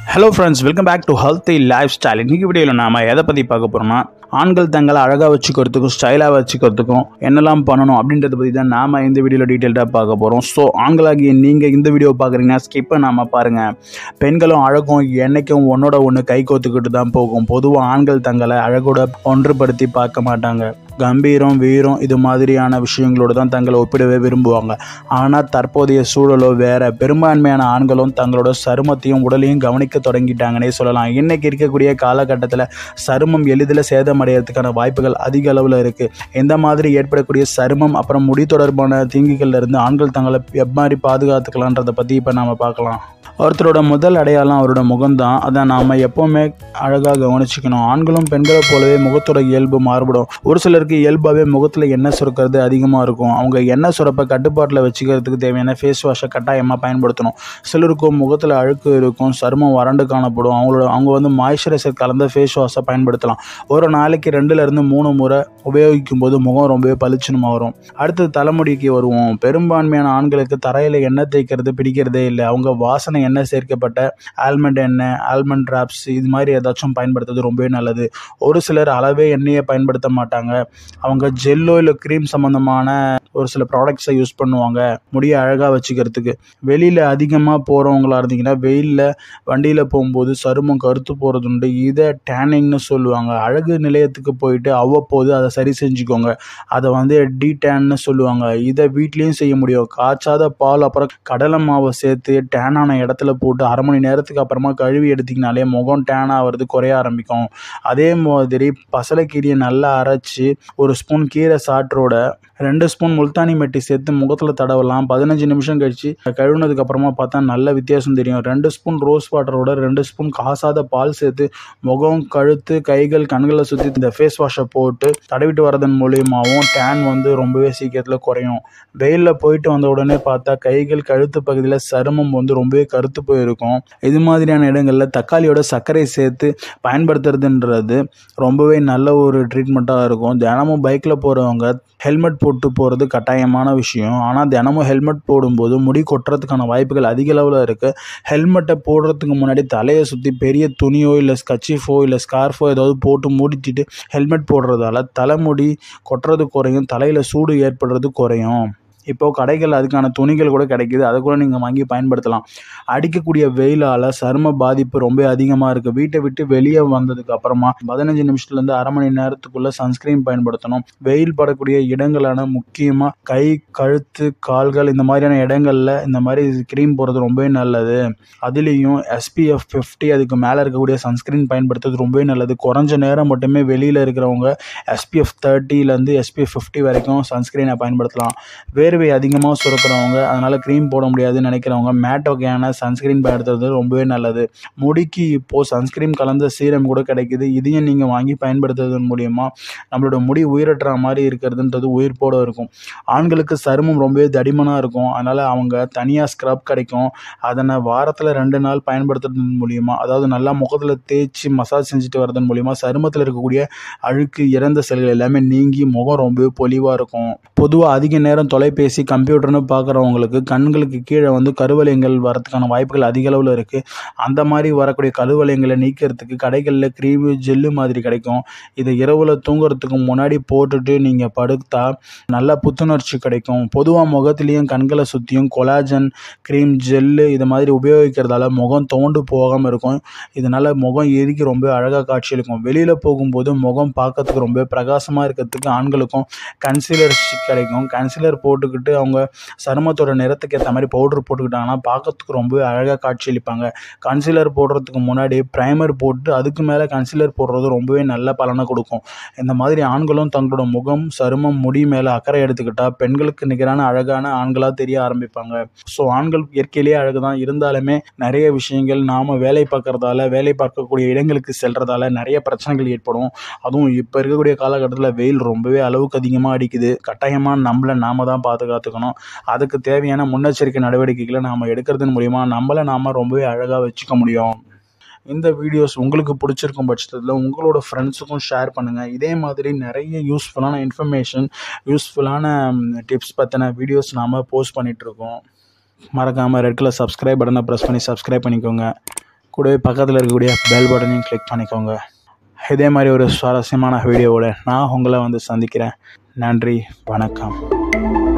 hello friends welcome back to healthy life style இன்றைக்கி வீடியோவில் நாம் எதை பற்றி பார்க்க போகிறோம்னா ஆண்கள் தங்களை அழகாக வச்சுக்கிறதுக்கும் ஸ்டைலாக வச்சுக்கிறதுக்கும் என்னெல்லாம் பண்ணணும் அப்படின்றத பற்றி தான் நாம் இந்த வீடியோவில் டீட்டெயில்டாக பார்க்க போகிறோம் ஸோ ஆண்களாகிய நீங்கள் இந்த வீடியோ பார்க்குறீங்கன்னா ஸ்கிப்பை நாம் பாருங்கள் பெண்களும் அழகும் என்றைக்கும் ஒன்னோட ஒன்று கை கோத்துக்கிட்டு தான் போகும் பொதுவாக ஆண்கள் தங்களை அழகோட ஒன்றுபடுத்தி பார்க்க மாட்டாங்க கம்பீரம் வீரம் இது மாதிரியான விஷயங்களோடு தான் தங்களை ஒப்பிடவே விரும்புவாங்க ஆனால் தற்போதைய சூழலோ வேற பெரும்பான்மையான ஆண்களும் தங்களோட சருமத்தையும் உடலையும் கவனிக்க தொடங்கிட்டாங்கன்னே சொல்லலாம் இன்னைக்கு இருக்கக்கூடிய காலகட்டத்தில் சருமம் எளிதில் சேதமடைகிறதுக்கான வாய்ப்புகள் அதிக அளவில் இருக்குது இந்த மாதிரி ஏற்படக்கூடிய சருமம் அப்புறம் முடி தொடர்பான தீங்குகள்ல இருந்து ஆண்கள் தங்களை எவ்வாறு பாதுகாத்துக்கலான்றதை பற்றி இப்போ நாம் பார்க்கலாம் ஒருத்தரோட முதல் அடையாளம் அவரோட முகம்தான் அதை நாம் எப்போவுமே அழகாக கவனிச்சுக்கணும் ஆண்களும் பெண்களை போலவே முகத்தோட இயல்பு மாறுபடும் ஒரு சிலருக்கு இயல்பாகவே முகத்தில் எண்ணெய் சுரக்கிறது அதிகமாக இருக்கும் அவங்க எண்ணெய் சுரப்பை கட்டுப்பாட்டில் வச்சுக்கிறதுக்கு தேவையான ஃபேஸ் வாஷை கட்டாயமாக பயன்படுத்தணும் சிலருக்கும் முகத்தில் அழுக்கு இருக்கும் சருமம் வறண்டு காணப்படும் அவங்களோட அவங்க வந்து மாய்ஸ்சரைசர் கலந்த ஃபேஸ் வாஷை பயன்படுத்தலாம் ஒரு நாளைக்கு ரெண்டுலேருந்து மூணு முறை உபயோகிக்கும் போது முகம் ரொம்பவே பளிச்சுன்னு வரும் அடுத்தது தலைமுடிக்கு வருவோம் பெரும்பான்மையான ஆண்களுக்கு தரையில் எண்ணெய் தேய்க்கிறது பிடிக்கிறதே இல்லை அவங்க வாசனை எண்ணெய் சேர்க்கப்பட்ட ஆல்மண்ட் எண்ணெய் ஆல்மண்ட் ட்ராப்ஸ் இது மாதிரி ஏதாச்சும் பயன்படுத்துறது ரொம்பவே நல்லது ஒரு சிலர் அளவே எண்ணெயை பயன்படுத்த மாட்டாங்க அவங்க ஜெல்லோ இல்லை க்ரீம் சம்மந்தமான ஒரு சில ப்ராடக்ட்ஸை யூஸ் பண்ணுவாங்க முடியை அழகாக வச்சுக்கிறதுக்கு வெளியில் அதிகமாக போகிறவங்களா இருந்தீங்கன்னா வெயிலில் வண்டியில் போகும்போது சருமம் கருத்து போகிறது உண்டு இதை டேனிங்னு சொல்லுவாங்க அழகு நிலையத்துக்கு போயிட்டு அவ்வப்போது அதை சரி செஞ்சுக்கோங்க அதை வந்து டி டேன்னு சொல்லுவாங்க இதை வீட்லேயும் செய்ய முடியும் காய்ச்சாத பால் அப்புறம் கடலை மாவை சேர்த்து டேனான இடத்துல போட்டு அரை மணி நேரத்துக்கு அப்புறமா கழுவி எடுத்திங்கனாலே முகம் டேன் ஆகிறது குறைய ஆரம்பிக்கும் அதே மாதிரி பசலைக்கீரையை நல்லா அரைச்சி ஒரு ஸ்பூன் கீரை சாற்றோட ரெண்டு ஸ்பூன் முல்தானி மெட்டி சேர்த்து முகத்தில் தடவலாம் பதினஞ்சு நிமிஷம் கழிச்சு கழுவுனதுக்கு அப்புறமா பார்த்தா நல்ல வித்தியாசம் தெரியும் ரெண்டு ஸ்பூன் ரோஸ் வாட்டரோட ரெண்டு ஸ்பூன் காசாத பால் சேர்த்து முகம் கழுத்து கைகள் கண்களை சுற்றி இந்த ஃபேஸ் வாஷை போட்டு தடவிட்டு வரதன் மூலியமாகவும் டேன் வந்து ரொம்பவே சீக்கிரத்தில் குறையும் வெயிலில் போயிட்டு வந்த உடனே பார்த்தா கைகள் கழுத்து பகுதியில் சருமம் வந்து ரொம்பவே கருத்து போயிருக்கும் இது மாதிரியான இடங்களில் தக்காளியோட சர்க்கரை சேர்த்து பயன்படுத்துறதுன்றது ரொம்பவே நல்ல ஒரு ட்ரீட்மெண்ட்டாக இருக்கும் தினமும் பைக்கில் போகிறவங்க ஹெல்மெட் போட்டு போகிறது கட்டாயமான விஷயம் ஆனால் தினமும் ஹெல்மெட் போடும்போது முடி கொட்டுறதுக்கான வாய்ப்புகள் அதிக அளவில் இருக்குது ஹெல்மெட்டை போடுறதுக்கு முன்னாடி தலையை சுற்றி பெரிய துணியோ இல்லை ஸ்கச்சிஃபோ இல்லை ஸ்கார்ஃபோ ஏதாவது போட்டு மூடிச்சிட்டு ஹெல்மெட் போடுறதால தலைமுடி கொட்டுறது குறையும் தலையில் சூடு ஏற்படுறது குறையும் இப்போது கடைகள் அதுக்கான துணிகள் கூட கிடைக்கிது அதை கூட நீங்கள் வாங்கி பயன்படுத்தலாம் அடிக்கக்கூடிய வெயிலால் சரும பாதிப்பு ரொம்ப அதிகமாக இருக்குது வீட்டை விட்டு வெளியே வந்ததுக்கு அப்புறமா பதினஞ்சு நிமிஷத்துலேருந்து அரை மணி நேரத்துக்குள்ளே சன்ஸ்க்ரீன் பயன்படுத்தணும் வெயில் படக்கூடிய இடங்களான முக்கியமாக கை கழுத்து கால்கள் இந்த மாதிரியான இடங்களில் இந்த மாதிரி க்ரீம் போடுறது ரொம்பவே நல்லது அதுலேயும் எஸ்பிஎஃப் ஃபிஃப்டி அதுக்கு மேலே இருக்கக்கூடிய சன்ஸ்க்ரீன் பயன்படுத்துறது ரொம்பவே நல்லது குறைஞ்ச நேரம் மட்டுமே வெளியில் இருக்கிறவங்க எஸ்பிஎஃப் தேர்ட்டிலேருந்து எஸ்பிஎஃப் ஃபிஃப்டி வரைக்கும் சன்ஸ்க்ரீனை பயன்படுத்தலாம் வேர்வை அதிகமாக சுரக்கிறவங்க அதனால் க்ரீம் போட முடியாதுன்னு நினைக்கிறவங்க மேட் வகையான சன்ஸ்க்ரீன் பயன்படுத்துறது ரொம்பவே நல்லது முடிக்கு இப்போது சன்ஸ்க்ரீன் கலந்த சீரம் கூட கிடைக்குது இதையும் நீங்கள் வாங்கி பயன்படுத்துறதன் மூலியமா நம்மளோட முடி உயிரற்ற மாதிரி இருக்கிறதுன்றது உயிர்ப்போட இருக்கும் ஆண்களுக்கு சருமம் ரொம்பவே தடிமனாக இருக்கும் அதனால் அவங்க தனியாக ஸ்க்ரப் கிடைக்கும் அதனை வாரத்தில் ரெண்டு நாள் பயன்படுத்துறதன் மூலியமா அதாவது நல்லா முகத்தில் தேய்ச்சி மசாஜ் செஞ்சுட்டு வரதன் மூலியமா சருமத்தில் இருக்கக்கூடிய அழுக்கு இறந்த செல்கள் எல்லாமே நீங்கி முகம் ரொம்பவே பொலிவாக இருக்கும் பொதுவாக அதிக நேரம் தொலைபேசி கம்ப்யூட்டர்னு பார்க்குறவங்களுக்கு கண்களுக்கு கீழே வந்து கருவளையங்கள் வரதுக்கான வாய்ப்புகள் அதிக அளவில் இருக்குது அந்த மாதிரி வரக்கூடிய கருவளையங்களை நீக்கிறதுக்கு கடைகளில் க்ரீமு ஜெல்லு மாதிரி கிடைக்கும் இதை இரவில் தூங்குறதுக்கு முன்னாடி போட்டுட்டு நீங்கள் படுத்தா நல்ல புத்துணர்ச்சி கிடைக்கும் பொதுவாக முகத்துலேயும் கண்களை சுற்றியும் கொலாஜன் க்ரீம் ஜெல்லு இது மாதிரி உபயோகிக்கிறதால முகம் தோண்டு போகாமல் இருக்கும் இதனால் முகம் எரிக்கி ரொம்ப அழகாக காட்சியளிக்கும் வெளியில் போகும்போது முகம் பார்க்கறதுக்கு ரொம்ப பிரகாசமாக இருக்கிறதுக்கு ஆண்களுக்கும் கன்சீலர் கிடைக்கும் கன்சீலர் போட்டுக்கிட்டு அவங்க சருமத்தோட நிறத்துக்கு ஏற்ற மாதிரி பவுடர் போட்டுக்கிட்டாங்கன்னா பார்க்கறதுக்கு ரொம்ப அழகாக காட்சியளிப்பாங்க கன்சீலர் போடுறதுக்கு முன்னாடி ப்ரைமர் போட்டு அதுக்கு மேலே கன்சீலர் போடுறது ரொம்பவே நல்ல பலனை கொடுக்கும் இந்த மாதிரி ஆண்களும் தங்களோட முகம் சருமம் முடி மேலே அக்கறை எடுத்துக்கிட்டால் பெண்களுக்கு நிகரான அழகான ஆண்களாக தெரிய ஆரம்பிப்பாங்க ஸோ ஆண்கள் இயற்கையிலேயே அழகு தான் இருந்தாலுமே நிறைய விஷயங்கள் நாம் வேலை பார்க்கறதால வேலை பார்க்கக்கூடிய இடங்களுக்கு செல்றதால நிறைய பிரச்சனைகள் ஏற்படும் அதுவும் இப்போ இருக்கக்கூடிய காலகட்டத்தில் வெயில் ரொம்பவே அளவுக்கு அதிகமாக அடிக்குது கட்டாயமாக நம்மளை நாம தான் பாதுகாத்துக்கணும் அதுக்கு தேவையான முன்னெச்சரிக்கை நடவடிக்கைகளை நாம் எடுக்கிறதன் மூலிமா நம்மளை நாம் ரொம்பவே அழகாக வச்சுக்க முடியும் இந்த வீடியோஸ் உங்களுக்கு பிடிச்சிருக்கும் பட்சத்தில் உங்களோட ஃப்ரெண்ட்ஸுக்கும் ஷேர் பண்ணுங்கள் இதே மாதிரி நிறைய யூஸ்ஃபுல்லான இன்ஃபர்மேஷன் யூஸ்ஃபுல்லான டிப்ஸ் பற்றின வீடியோஸ் நாம் போஸ்ட் பண்ணிகிட்ருக்கோம் மறக்காமல் ரெட் கலர் சப்ஸ்கிரைப் பட்டனை ப்ரெஸ் பண்ணி சப்ஸ்கிரைப் பண்ணிக்கோங்க கூடவே பக்கத்தில் இருக்கக்கூடிய பெல் பட்டனையும் கிளிக் பண்ணிக்கோங்க இதே மாதிரி ஒரு சுவாரஸ்யமான வீடியோவோட நான் உங்களை வந்து சந்திக்கிறேன் நன்றி வணக்கம்